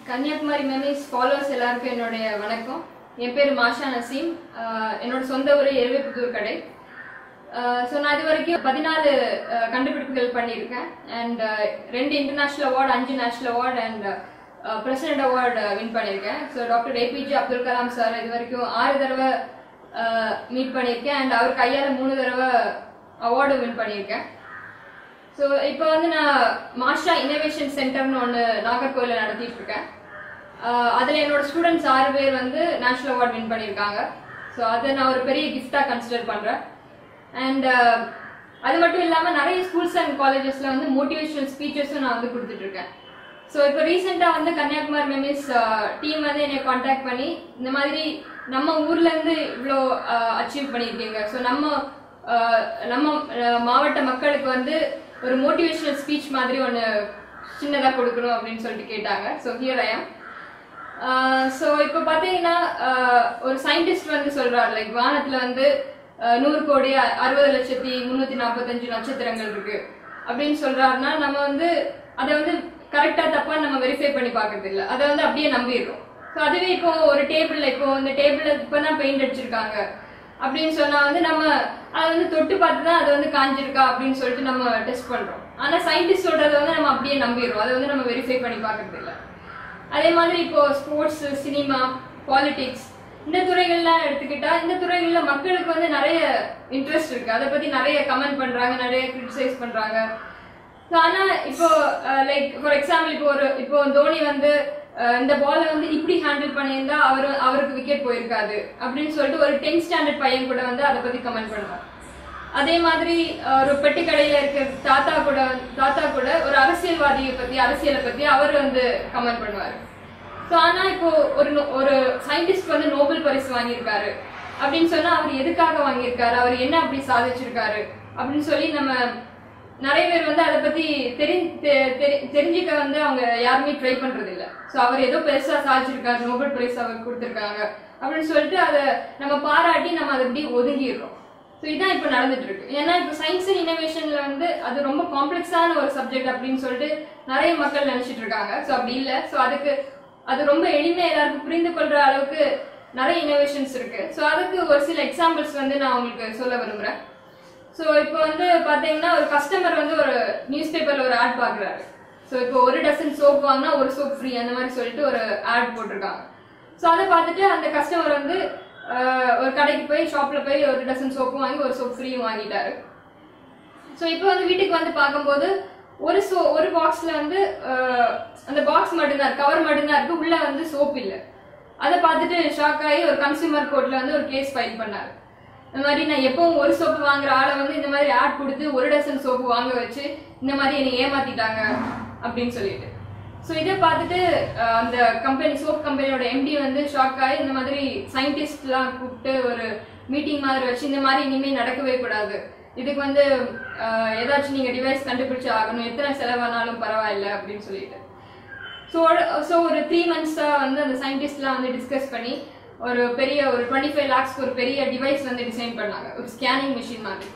Kanyakumari memories followers எல்லாருக்கும் என்னுடைய வணக்கம் என் பேர் மாஷா நசீம் ஆஹ் என்னோட சொந்த ஊர் எருவேப்புத்தூர் கடை ஸோ நான் இது வரைக்கும் பதினாலு ஆஹ் கண்டுபிடிப்புகள் பண்ணியிருக்கேன் அண்ட் ரெண்டு இன்டர்நேஷ்னல் அவார்டு அஞ்சு national award and president award win பண்ணியிருக்கேன் so doctor APJ Abdul Kalam sir இது வரைக்கும் ஆறு தடவை மீட் பண்ணியிருக்கேன் அண்ட் அவர் கையால் மூணு தடவை அவார்டு வின் பண்ணியிருக்கேன் ஸோ இப்போ வந்து நான் மாஷா இன்னோவேஷன் சென்டர்னு ஒன்று நாகர்கோவிலில் நடத்திட்டு இருக்கேன் அதில் என்னோட ஸ்டூடெண்ட்ஸ் ஆறு பேர் வந்து நேஷனல் அவார்ட் வின் பண்ணியிருக்காங்க ஸோ அதை நான் ஒரு பெரிய கிஃப்டாக கன்சிடர் பண்ணுறேன் அண்ட் அது மட்டும் இல்லாமல் நிறைய ஸ்கூல்ஸ் அண்ட் காலேஜஸில் வந்து மோட்டிவேஷனல் ஸ்பீச்சஸும் நான் வந்து கொடுத்துட்ருக்கேன் ஸோ இப்போ ரீசெண்டாக வந்து கன்னியாகுமரி மெமிஸ் டீம் வந்து என்னை காண்டாக்ட் பண்ணி இந்த மாதிரி நம்ம ஊர்லேருந்து இவ்வளோ அச்சீவ் பண்ணியிருக்கீங்க ஸோ நம்ம ஆஹ், நம்ம ஆஹ், மாவட்ட மக்களுக்கு வந்து ஒரு மோட்டிவேஷனல் ஸ்பீச் மாதிரி ஒன்று சின்னதாக கொடுக்கணும் அப்படின்னு சொல்லிட்டு கேட்டாங்க so here I am so இப்போ பார்த்தீங்கன்னா ஆஹ், ஒரு சயின்டிஸ்ட் வந்து சொல்றாரு லைக் வானத்தில் வந்து ஆஹ், நூறு கோடி அ- அறுபது லட்சத்தி முந்நூற்றி நாற்பத்தஞ்சு நட்சத்திரங்கள் இருக்கு அப்படின்னு சொல்றாருன்னா நம்ம வந்து அதை வந்து கரெக்டாக தப்பாக நம்ம வெரிஃபை பண்ணி பார்க்கறது இல்லை அதை வந்து அப்படியே நம்பிடுறோம் ஸோ அதுவே இப்போ ஒரு டேபிளில் இப்போ இந்த டேபிளில் இப்போ தான் பெயிண்ட் அடிச்சிருக்காங்க அப்படின்னு சொன்னா வந்து நம்ம அதை வந்து தொட்டு பார்த்து தான் அது வந்து காஞ்சிருக்கா அப்படின்னு சொல்லிட்டு நம்ம டெஸ்ட் பண்றோம் ஆனா சயின்டிஸ்ட் சொல்றதை வந்து நம்ம அப்படியே நம்பிடுறோம் அதை வந்து நம்ம வெரிஃபை பண்ணி பார்க்கறது இல்ல அதே மாதிரி இப்போ ஸ்போர்ட்ஸ் சினிமா பாலிடிக்ஸ் இந்த துறைகள்லாம் எடுத்துக்கிட்டா இந்த துறைகள்ல மக்களுக்கு வந்து நிறைய இன்ட்ரெஸ்ட் இருக்கு அதை பத்தி நிறைய கமெண்ட் பண்றாங்க நிறைய கிரிட்டிசைஸ் பண்றாங்க So, ஆனா இப்போ லைக் ஃபார் எக்ஸாம்பிள் இப்போ ஒரு இப்போ தோனி வந்து அஹ், இந்த பாலை வந்து இப்படி ஹேண்டில் பண்ணியிருந்தா அவர் அவருக்கு விக்கெட் போயிருக்காது அப்படின்னு சொல்லிட்டு ஒரு டென்த் ஸ்டாண்டர்ட் பையன் கூட வந்து அதை பத்தி கமெண்ட் பண்ணுவார் அதே மாதிரி அஹ், ஒரு பெட்டி கடையில இருக்க தாத்தா கூட வந்து- தாத்தா கூட ஒரு அரசியல்வாதியை பத்தி அரசியலை பத்தி அவர் வந்து கமெண்ட் பண்ணுவாரு ஸோ ஆனா இப்போ ஒரு நோ- ஒரு சயின்டிஸ்ட் வந்து நோபல் பரிசு வாங்கியிருக்காரு அப்படின்னு சொன்னா அவர் எதுக்காக வாங்கியிருக்காரு அவர் என்ன அப்படி சாதிச்சிருக்காரு அப்படின்னு சொல்லி நம்ம நிறைய பேர் வந்து அதை பத்தி தெரி தெ- தெரி- தெரிஞ்சுக்க வந்து அவங்க யாருமே ட்ரை பண்றது இல்ல ஸோ அவர் ஏதோ பெருசா சாதிச்சிருக்காரு நோபல் பிரைஸ் அவர் கொடுத்துருக்காங்க அப்படின்னு சொல்லிட்டு அதை நம்ம பாராட்டி நம்ம அதை இப்படி ஒதுங்கிடுறோம் ஸோ இதான் இப்போ நடந்துட்டு இருக்கு ஏன்னா இப்போ சயின்ஸ் அண்ட் இனோவேஷன்ல வந்து அது ரொம்ப காம்ப்ளெக்ஸான ஒரு சப்ஜெக்ட் அப்படின்னு சொல்லிட்டு நிறைய மக்கள் நினைச்சிட்டு இருக்காங்க ஸோ அப்படி இல்லை ஸோ அதுக்கு அது ரொம்ப எளிமையா எல்லாருக்கும் புரிந்து கொள்ற அளவுக்கு நிறைய இனோவேஷன்ஸ் இருக்கு ஸோ அதுக்கு ஒரு சில எக்ஸாம்பிள்ஸ் வந்து நான் உங்களுக்கு சொல்ல விரும்புறேன் ஸோ இப்போ வந்து பார்த்தீங்கன்னா ஒரு கஸ்டமர் வந்து ஒரு நியூஸ் பேப்பர்ல ஒரு ஆட் பார்க்குறாரு ஸோ இப்போ ஒரு டசன் சோப் வாங்கினா ஒரு சோப் ஃப்ரீ அந்த மாதிரி சொல்லிட்டு ஒரு ஆட் போட்டிருக்காங்க ஸோ அதை பார்த்துட்டு அந்த கஸ்டமர் வந்து ஆஹ், ஒரு கடைக்கு போய் ஷாப்ல போய் ஒரு டசன் சோப்பும் வாங்கி ஒரு சோப் ஃப்ரீயும் வாங்கிட்டாரு ஸோ இப்போ வந்து வீட்டுக்கு வந்து பார்க்கும்போது ஒரு சோ ஒரு பாக்ஸ்ல வந்து ஆஹ், அந்த பாக்ஸ் மட்டும்தான் இருக்கு கவர் மட்டும்தான் இருக்கு உள்ள வந்து சோப் இல்லை அதை பார்த்துட்டு ஷாக் ஆகி ஒரு கன்சியூமர் கோர்ட்ல வந்து ஒரு கேஸ் ஃபைல் பண்ணாரு இந்த மாதிரி நான் எப்பவும் ஒரு சோப்பு வாங்குற ஆளை வந்து இந்த மாதிரி ஆட் கொடுத்து ஒரு டசன் சோப்பு வாங்க வச்சு இந்த மாதிரி என்னை ஏமாத்திட்டாங்க அப்படின்னு சொல்லிட்டு ஸோ இதை பார்த்துட்டு அஹ், அந்த கம்பெனி சோப் கம்பெனியோட எம்டி வந்து ஷாக் ஆகி இந்த மாதிரி சயின்டிஸ்ட்லாம் கூப்பிட்டு ஒரு மீட்டிங் மாதிரி வச்சு இந்த மாதிரி இனிமேல் நடக்கவே கூடாது இதுக்கு வந்து அஹ், ஏதாச்சும் நீங்கள் டிவைஸ் கண்டுபிடிச்சு ஆகணும் எத்தனை செலவானாலும் பரவாயில்ல அப்படின்னு சொல்லிட்டு ஸோ ஸோ ஒரு த்ரீ மந்த்ஸாக வந்து அந்த சயின்டிஸ்ட்லாம் வந்து டிஸ்கஸ் பண்ணி ஒரு பெரிய ஒரு டுவெண்ட்டி ஃபைவ் லேக்ஸ்க்கு ஒரு பெரிய டிவைஸ் வந்து டிசைன் பண்ணாங்க ஒரு ஸ்கேனிங் மிஷின் மாதிரி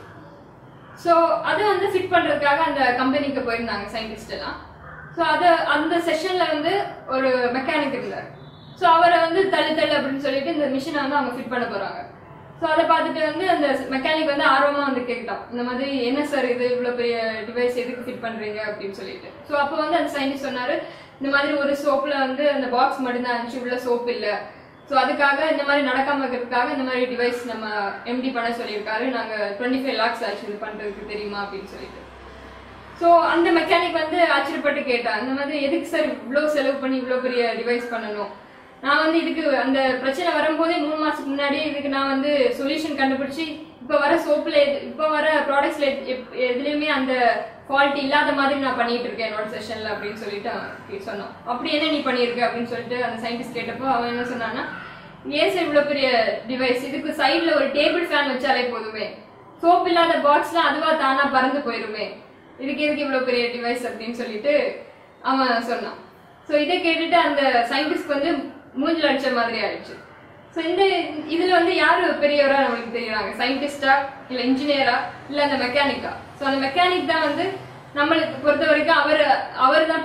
ஸோ அதை வந்து ஃபிட் பண்ணுறதுக்காக அந்த கம்பெனிக்கு போயிருந்தாங்க சயின்டிஸ்ட் எல்லாம் ஸோ அதை அந்த செஷனில் வந்து ஒரு மெக்கானிக் இருந்தார் ஸோ அவரை வந்து தள்ளு தள்ளு அப்படின்னு சொல்லிட்டு இந்த மிஷினை வந்து அவங்க ஃபிட் பண்ண போகிறாங்க ஸோ அதை பார்த்துட்டு வந்து அந்த மெக்கானிக் வந்து ஆர்வமாக வந்து கேட்டான் இந்த மாதிரி என்ன சார் இது இவ்வளோ பெரிய டிவைஸ் எதுக்கு ஃபிட் பண்ணுறீங்க அப்படின்னு சொல்லிட்டு ஸோ அப்போ வந்து அந்த சயின்டிஸ்ட் சொன்னார் இந்த மாதிரி ஒரு சோப்பில் வந்து அந்த பாக்ஸ் மட்டும்தான் இருந்துச்சு உள்ள சோப் இல்லை ஸோ அதுக்காக இந்த மாதிரி நடக்காம இருக்கிறதுக்காக இந்த மாதிரி டிவைஸ் நம்ம எம்டி பண்ண சொல்லியிருக்காரு நாங்கள் டுவெண்ட்டி ஃபைவ் லேக்ஸ் ஆச்சு இது பண்ணுறதுக்கு தெரியுமா அப்படின்னு சொல்லிட்டு ஸோ அந்த மெக்கானிக் வந்து ஆச்சரியப்பட்டு கேட்டா இந்த மாதிரி எதுக்கு சார் இவ்வளோ செலவு பண்ணி இவ்வளோ பெரிய டிவைஸ் பண்ணணும் நான் வந்து இதுக்கு அந்த பிரச்சனை வரும்போதே மூணு மாசத்துக்கு முன்னாடியே இதுக்கு நான் வந்து சொல்யூஷன் கண்டுபிடிச்சி இப்போ வர சோப்பில் இப்போ வர ப்ராடக்ட்ஸ்ல எதுலேயுமே அந்த குவாலிட்டி இல்லாத மாதிரி நான் பண்ணிட்டு இருக்கேன் என்னோட செஷன்ல அப்படின்னு சொல்லிட்டு அவன் கே- சொன்னான் அப்படி என்ன நீ பண்ணியிருக்க அப்படின்னு சொல்லிட்டு அந்த சயின்டிஸ்ட் கேட்டப்போ அவன் என்ன சொன்னான்னா ஏன் சார் இவ்வளோ பெரிய டிவைஸ் இதுக்கு சைடில் ஒரு டேபிள் ஃபேன் வச்சாலே போதுமே சோப் இல்லாத பாக்ஸ்லாம் அதுவா தானா பறந்து போயிருமே இதுக்கு எதுக்கு இவ்வளோ பெரிய டிவைஸ் அப்படின்னு சொல்லிட்டு அவன் சொன்னான் ஸோ இதை கேட்டுட்டு அந்த சயின்டிஸ்ட் வந்து மூஞ்சில் அடிச்ச மாதிரி ஆயிடுச்சு ஸோ இந்த இதுல வந்து யாரு பெரியவரா நம்மளுக்கு தெரியுறாங்க சயின்டிஸ்டா இல்ல இன்ஜினியரா இல்ல அந்த மெக்கானிக்கா ஸோ அந்த மெக்கானிக் தான் வந்து நம்மளுக்கு பொறுத்த வரைக்கும் அவர் அவர் தான்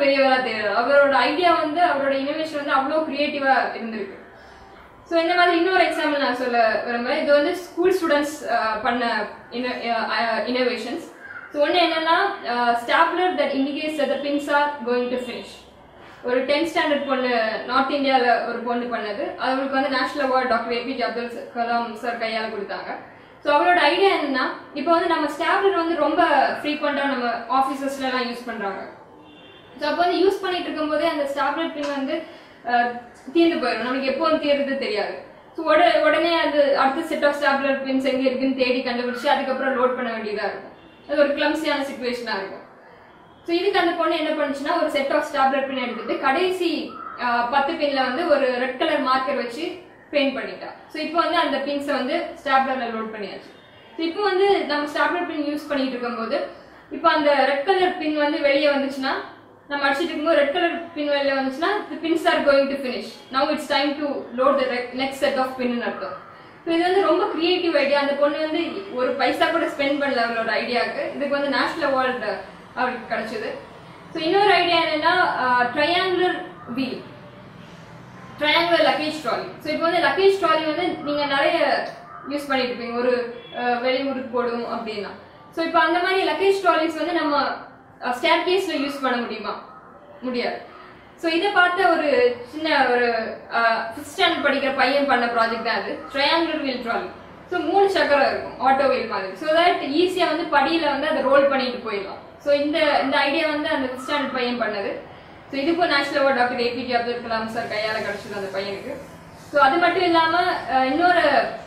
பெரியவரா தெரியாது அவரோட ஐடியா வந்து அவரோட இனோவேஷன் வந்து அவ்வளோ கிரியேட்டிவா இருந்திருக்கு ஸோ இந்த மாதிரி இன்னொரு எக்ஸாம்பிள் நான் சொல்ல விரும்புகிறேன் இது வந்து ஸ்கூல் ஸ்டூடெண்ட்ஸ் பண்ண இனோவேஷன்ஸ் ஸோ ஒன்று என்னன்னா stapler that indicates the pins are going to finish ஒரு டென்த் ஸ்டாண்டர்ட் பொண்ணு நார்த் இந்தியாவில் ஒரு பொண்ணு பண்ணது அவங்களுக்கு வந்து national award doctor APJ Abdul Kalam sir கையால் கொடுத்தாங்க ஸோ அவரோட ஐடியா என்னன்னா இப்போ வந்து நம்ம ஸ்டாப்லர் வந்து ரொம்ப ஃப்ரீக்வெண்ட்டாக நம்ம ஆஃபீஸஸ்லலாம் யூஸ் பண்ணுறாங்க ஸோ அப்போ வந்து யூஸ் பண்ணிட்டு இருக்கும்போதே அந்த ஸ்டாப்லெட் பின் வந்து அஹ், தீர்ந்து போயிடும் நமக்கு எப்போ வந்து தீர்றது தெரியாது ஸோ உடனே உடனே அது அடுத்த செட் ஆஃப் ஸ்டாப்லெட் பின்ஸ் எங்கே இருக்குன்னு தேடி கண்டுபிடிச்சு அதுக்கப்புறம் லோட் பண்ண வேண்டியதாக இருக்கும் அது ஒரு கிளம்ஸியான சுச்சுவேஷனாக இருக்கும் ஸோ இதுக்கு அந்த பொண்ணு என்ன பண்ணுச்சுன்னா ஒரு செட் ஆஃப் ஸ்டாப்லர் பின் எடுத்துட்டு கடைசி ஆஹ், பத்து பின்ல வந்து ஒரு ரெட் கலர் மார்க்கர் வச்சு பெயிண்ட் பண்ணிட்டா ஸோ இப்போ வந்து அந்த பின்ஸை வந்து ஸ்டாப்லர்ல லோட் பண்ணியாச்சு ஸோ இப்போ வந்து நம்ம ஸ்டாப்லர் பின் யூஸ் பண்ணிட்டு இருக்கும்போது இப்போ அந்த ரெட் கலர் பின் வந்து வெளியே வந்துச்சுன்னா நம்ம அடிச்சிட்டு இருக்கும்போது ரெட் கலர் பின் வெளியே வந்துச்சுன்னா the pins are going to finish now it's time to load the next set of pin ன்னு அர்த்தம் ஸோ இது வந்து ரொம்ப கிரியேட்டிவ் ஐடியா அந்த பொண்ணு வந்து ஒரு பைசா கூட ஸ்பெண்ட் பண்ணல அவளோட ஐடியாவுக்கு இதுக்கு வந்து நேஷனல் அவார்டு அவருக்கு கிடைச்சது ஸோ இன்னொரு ஐடியா என்னன்னா triangular wheel triangular luggage trolley so இப்போ வந்து லக்கேஜ் ட்ராலி வந்து நீங்கள் நிறைய யூஸ் பண்ணிட்டு இருப்பீங்க ஒரு அஹ், வெளியூருக்கு போடும் அப்படின்னா ஸோ இப்போ அந்த மாதிரி லக்கேஜ் ட்ராலிஸ் வந்து நம்ம ஸ்டேர் கேஸில் யூஸ் பண்ண முடியுமா முடியாது ஸோ இதை பார்த்த ஒரு சின்ன ஒரு ஃபிஃப்த் ஸ்டாண்டர்ட் படிக்கிற பையன் பண்ண ப்ராஜெக்ட் தான் அது ட்ரையாங்குலர் வீல் ட்ராலி ஸோ மூணு சக்கரம் இருக்கும் ஆட்டோ வீல் மாதிரி ஸோ தட் ஈஸியாக வந்து படியில் வந்து அதை ரோல் பண்ணிட்டு போயிடலாம் ஸோ இந்த இந்த ஐடியா வந்து அந்த ஃபிஃப்த் ஸ்டாண்டர்ட் பையன் பண்ணது ஸோ இதுக்கும் national award doctor APJ Abdul Kalam sir கையால் கிடச்சது அந்த பையனுக்கு ஸோ அது மட்டும் இல்லாமல் இன்னொரு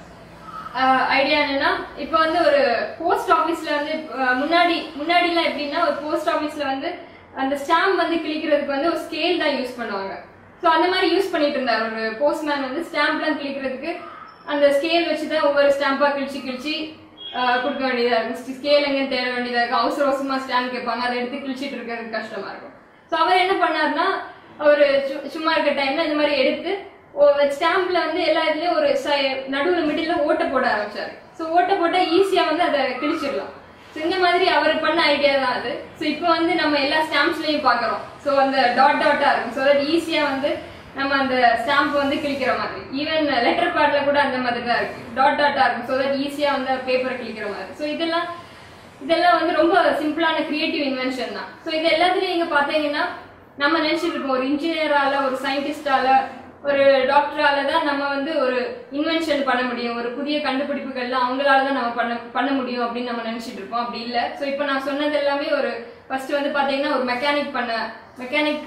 ஐடியா என்னன்னா இப்போ வந்து ஒரு போஸ்ட் ஆஃபீஸ்ல வந்து அஹ், முன்னாடி முன்னாடிலாம் எப்படின்னா ஒரு போஸ்ட் ஆஃபீஸ்ல வந்து அந்த ஸ்டாம்ப் வந்து கிழிக்கிறதுக்கு வந்து ஒரு ஸ்கேல் தான் யூஸ் பண்ணுவாங்க ஸோ அந்த மாதிரி யூஸ் பண்ணிட்டு இருந்தார் ஒரு போஸ்ட்மேன் வந்து ஸ்டாம்ப்லாம் கிழிக்கிறதுக்கு அந்த ஸ்கேல் வச்சு தான் ஒவ்வொரு ஸ்டாம்பா கிழிச்சு கிழிச்சு அஹ், கொடுக்க வேண்டியதா இருக்கும் ஸ்கேல் எங்கன்னு தேட வேண்டியதா இருக்கும் அவசர அவசரமா ஸ்டாம்ப் கேட்பாங்க அதை எடுத்து கிழிச்சிட்டு இருக்கிறது கஷ்டமா இருக்கும் ஸோ அவர் என்ன பண்ணாருன்னா அவர் சும்மா இருக்க டைம்ல இந்த மாதிரி எடுத்து ஸ்டாம்ப்ல வந்து எல்லா இதுலயும் ஒரு நடுவில் மிடில் ஓட்டை போட ஆரம்பிச்சாரு ஸோ ஓட்டை போட்டா ஈஸியா வந்து அதை கிழிச்சிடலாம் ஸோ இந்த மாதிரி அவர் பண்ண ஐடியா தான் அது ஸோ இப்போ வந்து நம்ம எல்லா ஸ்டாம்ப்ஸ்லயும் பார்க்குறோம் ஸோ அந்த டாட் டாட்டா இருக்கும் ஸோ தட் ஈஸியா வந்து நம்ம அந்த ஸ்டாம்ப் வந்து கிழிக்கிற மாதிரி ஈவன் லெட்டர் பேட்ல கூட அந்த மாதிரி தான் இருக்கு டாட் டாட்டா இருக்கும் ஸோ தட் ஈஸியா வந்து பேப்பரை கிழிக்கிற மாதிரி ஸோ இதெல்லாம் இதெல்லாம் வந்து ரொம்ப சிம்பிளான கிரியேட்டிவ் இன்வென்ஷன் தான் ஸோ இது எல்லாத்துலயும் நீங்க பாத்தீங்கன்னா நம்ம நினைச்சிட்டு இருக்கோம் ஒரு இன்ஜினியரால ஒரு சயின்டிஸ்டால ஒரு டாக்டரால தான் நம்ம வந்து ஒரு இன்வென்ஷன் பண்ண முடியும் ஒரு புதிய கண்டுபிடிப்புகள்லாம் அவங்களால தான் நம்ம பண்ண பண்ண முடியும் அப்படின்னு நம்ம நினைச்சிட்டு இருக்கோம் அப்படி இல்லை ஸோ இப்போ நான் சொன்னது எல்லாமே ஒரு ஃபர்ஸ்ட் வந்து பாத்தீங்கன்னா ஒரு மெக்கானிக் பண்ண மெக்கானிக்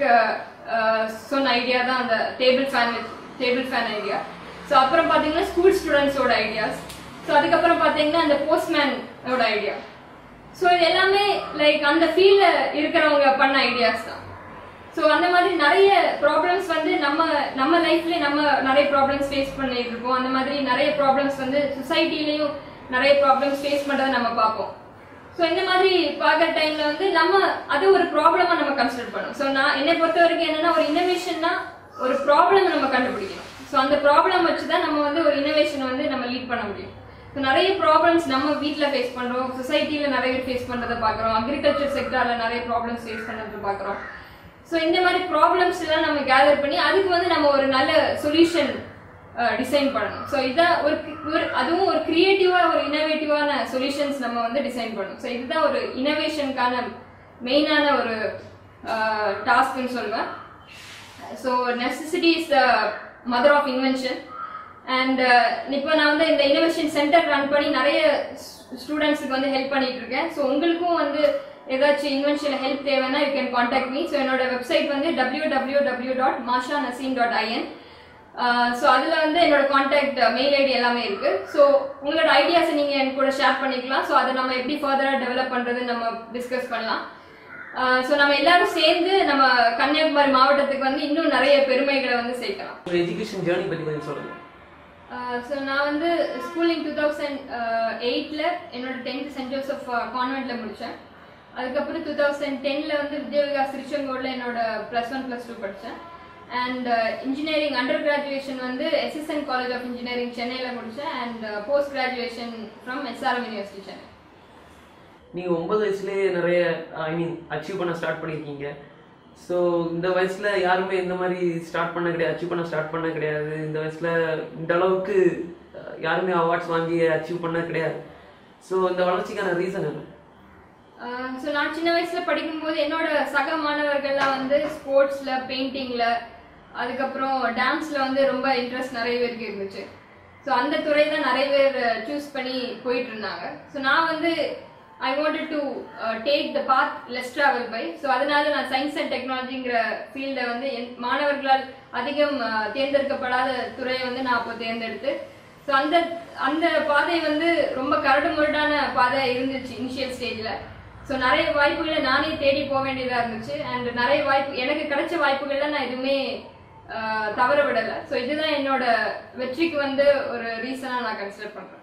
சொன்ன ஐடியா தான் அந்த table fan table fan idea so அப்புறம் பாத்தீங்கன்னா ஸ்கூல் ஸ்டூடெண்ட்ஸோட ஐடியாஸ் ஸோ அதுக்கப்புறம் பாத்தீங்கன்னா அந்த போஸ்ட்மேனோட ஐடியா ஸோ இது எல்லாமே லைக் அந்த ஃபீல்ட்ல இருக்கிறவங்க பண்ண ஐடியாஸ் தான் ஸோ அந்த மாதிரி நிறைய ப்ராப்ளம்ஸ் வந்து நம்ம நம்ம லைஃப்ல நம்ம நிறைய ப்ராப்ளம்ஸ் ஃபேஸ் பண்ணிட்டு இருக்கோம் அந்த மாதிரி நிறைய ப்ராப்ளம்ஸ் வந்து சொசைட்டிலையும் நிறைய ப்ராப்ளம்ஸ் ஃபேஸ் பண்றதை நம்ம பார்ப்போம் ஸோ இந்த மாதிரி பார்க்குற டைம்ல வந்து நம்ம அது ஒரு ப்ராப்ளமா நம்ம கன்சிடர் பண்ணணும் ஸோ நான் என்னை பொறுத்த வரைக்கும் என்னன்னா ஒரு இன்னோவேஷன்னா ஒரு ப்ராப்ளம் நம்ம கண்டுபிடிக்கணும் ஸோ அந்த ப்ராப்ளம் வச்சு தான் நம்ம வந்து ஒரு இன்னோவேஷன் வந்து நம்ம லீட் பண்ண முடியும் ஸோ நிறைய ப்ராப்ளம்ஸ் நம்ம வீட்டில் ஃபேஸ் பண்றோம் சொசைட்டில நிறைய பேர் ஃபேஸ் பண்றதை பார்க்குறோம் அக்ரிகல்ச்சர் செக்டர்ல நிறைய ப்ராப்ளம்ஸ் ஃபேஸ் பண்றதை பார்க்குறோம் ஸோ இந்த மாதிரி ப்ராப்ளம்ஸ் எல்லாம் நம்ம கேதர் பண்ணி அதுக்கு வந்து நம்ம ஒரு நல்ல சொல்யூஷன் டிசைன் பண்ணணும் ஸோ இதான் ஒரு ஒரு அதுவும் ஒரு கிரியேட்டிவா ஒரு இனோவேட்டிவான சொல்யூஷன்ஸ் நம்ம வந்து டிசைன் பண்ணணும் ஸோ இதுதான் ஒரு இனோவேஷனுக்கான மெயினான ஒரு டாஸ்க்னு சொல்லுவேன் so necessity is the mother of invention and இப்போ நான் வந்து இந்த இனோவேஷன் சென்டர் ரன் பண்ணி நிறைய ஸ்டூடெண்ட்ஸுக்கு வந்து ஹெல்ப் பண்ணிட்டு இருக்கேன் ஸோ உங்களுக்கும் வந்து ஏதாச்சும் இன்வென்ஷன்ல ஹெல்ப் தேவைன்னா you can contact me so என்னோட வெப்சைட் வந்து W W W dot Masha Nazeem dot IN so அதில் வந்து என்னோட காண்டாக்ட் மெயில் ஐடி எல்லாமே இருக்கு ஸோ உங்களோட ஐடியாஸை நீங்கள் என் கூட ஷேர் பண்ணிக்கலாம் ஸோ அதை நம்ம எப்படி ஃபர்தராக டெவலப் பண்ணுறது நம்ம டிஸ்கஸ் பண்ணலாம் ஸோ நம்ம எல்லாரும் சேர்ந்து நம்ம கன்னியாகுமரி மாவட்டத்துக்கு வந்து இன்னும் நிறைய பெருமைகளை வந்து சேர்க்கலாம் உங்க எஜுகேஷன் ஜேர்னி பத்தி கொஞ்சம் சொல்லுங்க ஸோ நான் வந்து ஸ்கூலிங் டூ தௌசண்ட் எயிட்டில் என்னோட டென்த் சென்ட் ஜோசப் கான்வெண்ட்டில் முடித்தேன் அதுக்கப்புறம் டூ தௌசண்ட் டென்னில் வந்து வித்யா விகாஸ் திருச்செங்கோடில் என்னோட ப்ளஸ் ஒன் ப்ளஸ் டூ படித்தேன் அண்ட் இன்ஜினியரிங் அண்டர் கிராஜுவேஷன் வந்து எஸ்எஸ்என் காலேஜ் ஆஃப் இன்ஜினியரிங் சென்னையில் முடித்தேன் and post graduation from SRM university Chennai நீங்க ஒன்பது வயசுலயே நிறைய ஐ மீன் அச்சீவ் பண்ண ஸ்டார்ட் பண்ணிருக்கீங்க ஸோ இந்த வயசுல யாருமே இந்த மாதிரி ஸ்டார்ட் பண்ண கிடையாது அச்சீவ் பண்ண ஸ்டார்ட் பண்ண கிடையாது இந்த வயசுல இந்த அளவுக்கு அஹ், யாருமே அவார்ட்ஸ் வாங்கி அச்சீவ் பண்ண கிடையாது ஸோ இந்த வளர்ச்சிக்கான ரீசன் என்ன ஸோ நான் சின்ன வயசுல படிக்கும்போது என்னோட சக மாணவர்கள்லாம் வந்து ஸ்போர்ட்ஸ்ல பெயிண்டிங்ல அதுக்கப்புறம் டான்ஸ்ல வந்து ரொம்ப இன்ட்ரெஸ்ட் நிறைய பேருக்கு இருந்துச்சு ஸோ அந்த துறை தான் நிறைய பேர் சூஸ் பண்ணி போயிட்டு இருந்தாங்க ஸோ நான் வந்து I wanted to take the path less travel by so அதனால நான் சயின்ஸ் அண்ட் டெக்னாலஜிங்கிற ஃபீல்டை வந்து என் மாணவர்களால் அதிகம் அஹ், தேர்ந்தெடுக்கப்படாத துறையை வந்து நான் அப்போ தேர்ந்தெடுத்து ஸோ அந்த அந்த பாதை வந்து ரொம்ப கரடு முரடான பாதை இருந்துச்சு இனிஷியல் ஸ்டேஜில் ஸோ நிறைய வாய்ப்புகளை நானே தேடி போக வேண்டியதாக இருந்துச்சு அண்ட் நிறைய வாய்ப்பு எனக்கு கிடைச்ச வாய்ப்புகள்ல நான் எதுவுமே ஆஹ், தவற விடலை ஸோ இதுதான் என்னோட வெற்றிக்கு வந்து ஒரு ரீசனாக நான் கன்சிடர் பண்ணுறேன்